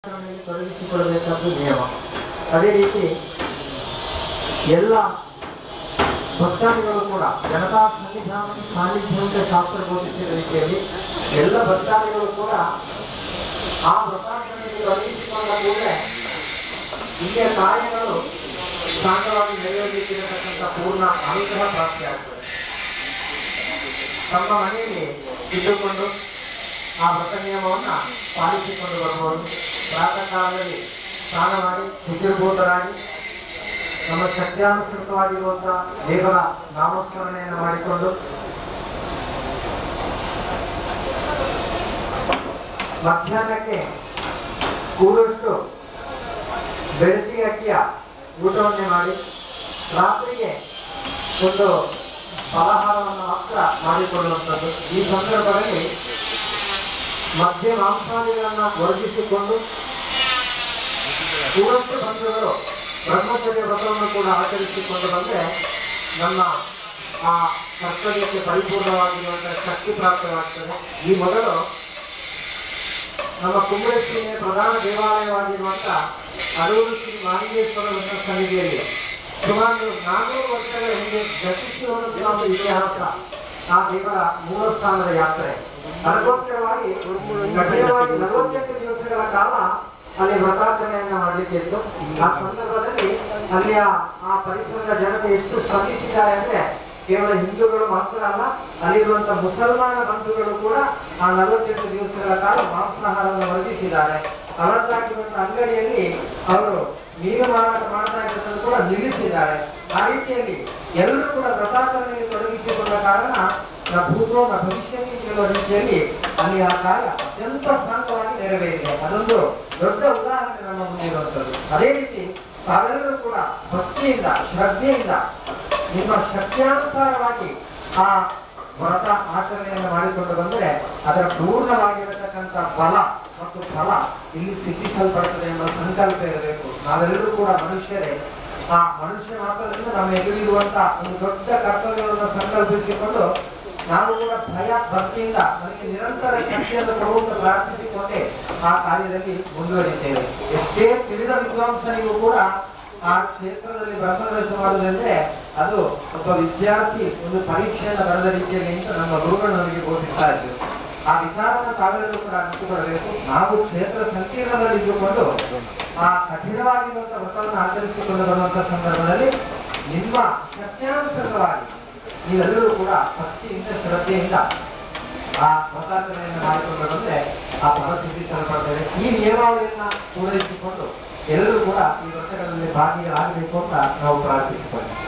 ಆಚರಣೆಯಲ್ಲಿ ತೊಡಗಿಸಿಕೊಳ್ಳಬೇಕಾದ್ದು ನಿಯಮ ಅದೇ ರೀತಿ ಎಲ್ಲ ಭಕ್ತಾದಿಗಳು ಕೂಡ ಜನತಾ ಸನ್ನಿಧಾನ ಸಾನ್ನಿಧ್ಯಂತೆ ಶಾಸ್ತ್ರ ಬೋಧಿಸಿದ ರೀತಿಯಲ್ಲಿ ಎಲ್ಲ ಭಕ್ತಾದಿಗಳು ಕೂಡ ಆ ವ್ರತಾಚರಣೆಯಲ್ಲಿ ತೊಡಗಿಸಿಕೊಂಡ ಕೂಡಲೇ ಇಲ್ಲಿಯ ಕಾರ್ಯಗಳು ಸಾಂಗವಾಗಿ ನೆರವೇರಿಸಿರತಕ್ಕಂಥ ಪೂರ್ಣ ಅನುಗ್ರಹ ಪ್ರಾಪ್ತಿಯಾಗ್ತದೆ ತಮ್ಮ ಮನೆಯಲ್ಲಿ ಇಟ್ಟುಕೊಂಡು ಆ ವ್ರತ ನಿಯಮವನ್ನು ಪಾಲಿಸಿಕೊಂಡು ಬರ್ಬೋದು ಪ್ರಾತಃ ಕಾಲದಲ್ಲಿ ಸ್ನಾನ ಮಾಡಿ ಶುಚಿರ್ಭೂತರಾಗಿ ನಮ್ಮ ಸತ್ಯಾನುಸೃತವಾಗಿರುವಂಥ ದೇವರ ನಾಮಸ್ಮರಣೆಯನ್ನು ಮಾಡಿಕೊಂಡು ಮಧ್ಯಾಹ್ನಕ್ಕೆ ಕೂಡಷ್ಟು ಬೆಳತಿಗೆ ಅಕ್ಕಿಯ ಊಟವನ್ನೇ ಮಾಡಿ ರಾತ್ರಿಗೆ ಒಂದು ಫಲಹಾರವನ್ನು ಮಾತ್ರ ಮಾಡಿಕೊಳ್ಳುವಂಥದ್ದು ಈ ಸಂದರ್ಭದಲ್ಲಿ ಮಧ್ಯ ಮಾಂಸಾದಿಗಳನ್ನು ವರ್ಜಿಸಿಕೊಂಡು ಪೂರೈಕೆ ಬಂಧುಗಳು ಬ್ರಹ್ಮಚರ್ಯ ವ್ರತವನ್ನು ಕೂಡ ಆಚರಿಸಿಕೊಂಡು ಬಂದರೆ ನಮ್ಮ ಆ ಕರ್ತವ್ಯಕ್ಕೆ ಪರಿಪೂರ್ಣವಾಗಿರುವಂತಹ ಶಕ್ತಿ ಪ್ರಾಪ್ತವಾಗ್ತದೆ ಈ ಮೊದಲು ನಮ್ಮ ಕುಂಬಳೇಶ್ವರಿಯ ಪ್ರಧಾನ ದೇವಾಲಯವಾಗಿರುವಂಥ ಅಡೂರು ಶ್ರೀ ಮಾಲಿಂಗೇಶ್ವರ ಸನ್ನಿಧಿಯಲ್ಲಿ ಸುಮಾರು ನಾನ್ನೂರು ವರ್ಷಗಳ ಹಿಂದೆ ಗತಿಸಿರುವಂತಹ ಒಂದು ಇತಿಹಾಸ ಆ ದೇವರ ಮೂಲಸ್ಥಾನದ ಯಾತ್ರೆ ಅದಕ್ಕೋಸ್ಕರವಾಗಿ ಕಠಿಣವಾಗಿ ನಲವತ್ತೆಂಟು ದಿವಸಗಳ ಕಾಲ ಅಲ್ಲಿ ವ್ರತಾಚರಣೆಯನ್ನ ಮಾಡಲಿಕ್ಕಿತ್ತು ಆ ಸಂದರ್ಭದಲ್ಲಿ ಅಲ್ಲಿಯ ಆ ಪರಿಸರದ ಜನತೆ ಎಷ್ಟು ಸ್ಪಂದಿಸಿದ್ದಾರೆ ಅಂದ್ರೆ ಕೇವಲ ಹಿಂದೂಗಳು ಮಾತ್ರ ಅಲ್ಲ ಅಲ್ಲಿರುವಂತ ಮುಸಲ್ಮಾನ ಬಂಧುಗಳು ಕೂಡ ಆ ನಲವತ್ತೆಂಟು ದಿವಸಗಳ ಕಾಲ ಮಾಂಸಾಹಾರವನ್ನು ವರ್ಧಿಸಿದ್ದಾರೆ ಅವರದ್ದಾಗಿರುವಂತ ಅಂಗಡಿಯಲ್ಲಿ ಅವರು ಮೀನು ಮಾರಾಟ ಮಾಡ್ತಾ ಇರೋದನ್ನು ಕೂಡ ನಿಲ್ಲಿಸಿದ್ದಾರೆ ಆ ರೀತಿಯಲ್ಲಿ ಎಲ್ಲರೂ ಕೂಡ ವ್ರತಾಚರಣೆಯಲ್ಲಿ ತೊಡಗಿಸಿಕೊಂಡ ಕಾರಣ ನ ಭೂತೋ ನ ಭವಿಷ್ಯಕ್ಕೆ ಹೇಳುವ ರೀತಿಯಲ್ಲಿ ಅಲ್ಲಿ ಆ ಕಾರ್ಯ ಅತ್ಯಂತ ಶಾಂತವಾಗಿ ನೆರವೇರಿದೆ ಅದೊಂದು ದೊಡ್ಡ ಉದಾಹರಣೆ ನಮ್ಮ ಮುಂದೆ ಇರುವಂಥದ್ದು ಅದೇ ರೀತಿ ತಾವೆಲ್ಲರೂ ಕೂಡ ಭಕ್ತಿಯಿಂದ ಶ್ರದ್ಧೆಯಿಂದ ನಿಮ್ಮ ಶಕ್ತಿಯಾನುಸಾರವಾಗಿ ಆ ವ್ರತ ಆಚರಣೆಯನ್ನು ಮಾಡಿಕೊಂಡು ಬಂದರೆ ಅದರ ಪೂರ್ಣವಾಗಿರತಕ್ಕಂಥ ಬಲ ಮತ್ತು ಫಲ ಇಲ್ಲಿ ಸಿದ್ಧಿಸಲ್ಪಡ್ತದೆ ಎಂಬ ಸಂಕಲ್ಪ ಇರಬೇಕು ನಾವೆಲ್ಲರೂ ಕೂಡ ಮನುಷ್ಯರೇ ಆ ಮನುಷ್ಯ ಮಾತ್ರದಿಂದ ನಮ್ಮ ಎದುರಿರುವಂತ ಒಂದು ದೊಡ್ಡ ಕರ್ತವ್ಯವನ್ನು ಸಂಕಲ್ಪಿಸಿಕೊಂಡು ನಾವು ಕೂಡ ಭಯ ಭಕ್ತಿಯಿಂದ ನನಗೆ ನಿರಂತರ ಶಕ್ತಿಯನ್ನು ಕೊಡುವಂತ ಪ್ರಾರ್ಥಿಸಿಕೊಂಡೇ ಆ ಕಾರ್ಯದಲ್ಲಿ ಮುಂದುವರಿತೇವೆ ಎಷ್ಟೇ ತಿಳಿದ ವಿದ್ವಾಂಸನಿಗೂ ಕೂಡ ಆ ಕ್ಷೇತ್ರದಲ್ಲಿ ಬ್ರಹ್ಮದರ್ಶನ ಮಾಡುವುದಂದ್ರೆ ಅದು ಒಬ್ಬ ವಿದ್ಯಾರ್ಥಿ ಒಂದು ಪರೀಕ್ಷೆಯನ್ನು ಬರೆದ ರೀತಿಯಲ್ಲಿ ಅಂತ ನಮ್ಮ ಗುರುಗಳು ನಮಗೆ ಬೋಧಿಸ್ತಾ ಇದ್ರು ಆ ವಿಚಾರವನ್ನು ತಾವೆಲ್ಲರೂ ಕೂಡ ಅರಿತುಕೊಳ್ಳಬೇಕು ನಾವು ಕ್ಷೇತ್ರ ಸಂಕೀರ್ಣದಲ್ಲಿ ಇದ್ದುಕೊಂಡು ಆ ಕಠಿಣವಾಗಿರುವಂತಹ ವ್ರತವನ್ನು ಆಚರಿಸಿಕೊಂಡು ಬರುವಂತಹ ಸಂದರ್ಭದಲ್ಲಿ ನಿಮ್ಮ ಶಕ್ತ್ಯಾನುಸಾರವಾಗಿ ನೀವೆಲ್ಲರೂ ಕೂಡ ಭಕ್ತಿಯಿಂದ ಶ್ರದ್ಧೆಯಿಂದ ಆ ವ್ರತಾಚರಣೆಯನ್ನು ಮಾಡಿಕೊಂಡು ಬಂದ್ರೆ ಆ ಫಲ ಸಿದ್ಧಿಸಲ್ಪಡ್ತದೆ ಈ ನಿಯಮಾವಳಿಯನ್ನ ಪೂರೈಸಿಕೊಂಡು ಎಲ್ಲರೂ ಕೂಡ ಈ ವ್ರತಗಳಲ್ಲಿ ಭಾಗಿಯಾಗಬೇಕು ಅಂತ ನಾವು ಪ್ರಾರ್ಥಿಸಿಕೊಳ್ಳಿ